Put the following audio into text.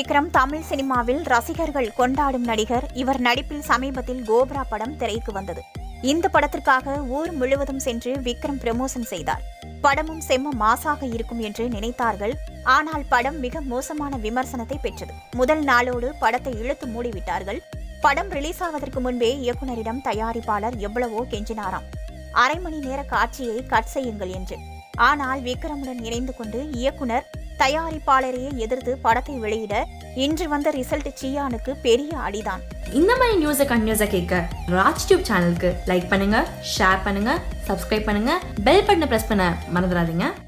விக்ரம் தமிழ் சினிமாவில் ரசிகர்கள் கொண்டாடும் நடிகர் இவர் நடிப்பில் சமீபத்தில் கோப்ரா படம் திரைக்கு வந்தது இந்த படத்திற்காக ஊர் முழுவதும் சென்று விக்ரம் ப்ரமோஷன் செய்தார் படமும் செம்ம மாசாக இருக்கும் என்று நினைத்தார்கள் ஆனால் படம் மிக மோசமான விமர்சனத்தை பெற்றது முதல் நாளோடு படத்தை இழுத்து மூடிவிட்டார்கள் படம் ரிலீஸ் ஆவதற்கு முன்பே இயக்குனரிடம் தயாரிப்பாளர் எவ்வளவோ கெஞ்சினாராம் அரை மணி நேர காட்சியை கட் செய்யுங்கள் என்று ஆனால் விக்ரமுடன் இணைந்து கொண்டு இயக்குனர் தயாரிப்பாளரையே எதிர்த்து படத்தை வெளியிட இன்று வந்த ரிசல்ட் சியானுக்கு பெரிய அடிதான் இந்த மாதிரி நியூஸை கண்டினியூஸாக கேட்க ராஜ் டியூப் சேனலுக்கு லைக் பண்ணுங்க ஷேர் பண்ணுங்க சப்ஸ்கிரைப் பண்ணுங்க பெல் பட்டனை ப்ரெஸ் பண்ண மறந்துடாதீங்க